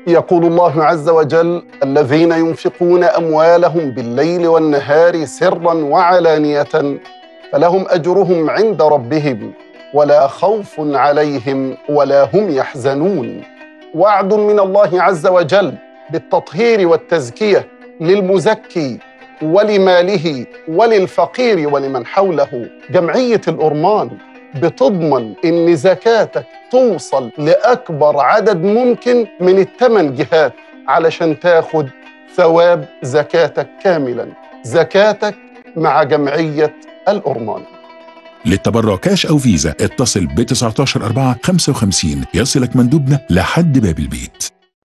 يقول الله عز وجل الذين ينفقون اموالهم بالليل والنهار سرا وعلانيه فلهم اجرهم عند ربهم ولا خوف عليهم ولا هم يحزنون وعد من الله عز وجل بالتطهير والتزكيه للمزكي ولماله وللفقير ولمن حوله جمعيه الأرمان بتضمن ان زكاتك توصل لاكبر عدد ممكن من الثمان جهات علشان تاخد ثواب زكاتك كاملا زكاتك مع جمعيه الأرمان للتبرع كاش أو فيزا اتصل ب 19 4 55 يصلك مندوبنا لحد باب البيت